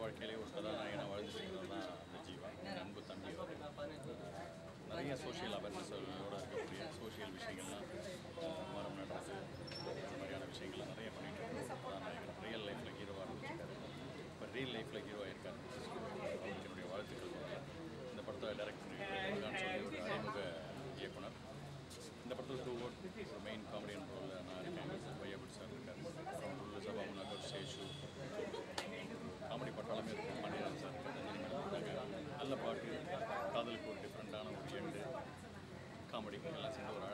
வாழ்க்கையிலே ஒரு கதாநாயகனாக வாழ்ந்துட்டு இருக்கிறது தான் அந்த ஜீவா என் அன்பு தம்பி நிறைய சோஷியல் அவேர்னஸோட இருக்கக்கூடிய சோஷியல் விஷயங்கள்லாம் அஹ், மரம் நடுறது அந்த மாதிரியான விஷயங்கள்லாம் நிறைய பண்ணிட்டு இருக்கோம் கதாநாயகன் ரியல் லைஃப்பில் ஹீரோவாக இருந்திருக்காரு இப்போ ரியல் லைஃப்பில் ஹீரோவாக இருக்காரு அவருக்கு என்னுடைய வாழ்த்துக்கள் இந்த படத்தை டைரக்ட் பண்ணியிருக்கான்னு சொல்லி ஒரு அறிமுக இயக்குனர் இந்த படத்தில் டூ ஓட் ஒரு மெயின் காமெடியன் ரோலில் நான் இருக்கேன் பையபுட் சார் இருக்காரு அப்புறம் உள்ள சபாபு நகர் சேஷு காமெடி பட்டாலுமே இருக்கும் மணிரன் சார் இருக்காங்க நல்ல பாட்டு காதலுக்கு ஒரு டிஃப்ரெண்ட்டான ஒரு எண்டு காமெடி எல்லாம் சேர்ந்து ஒரு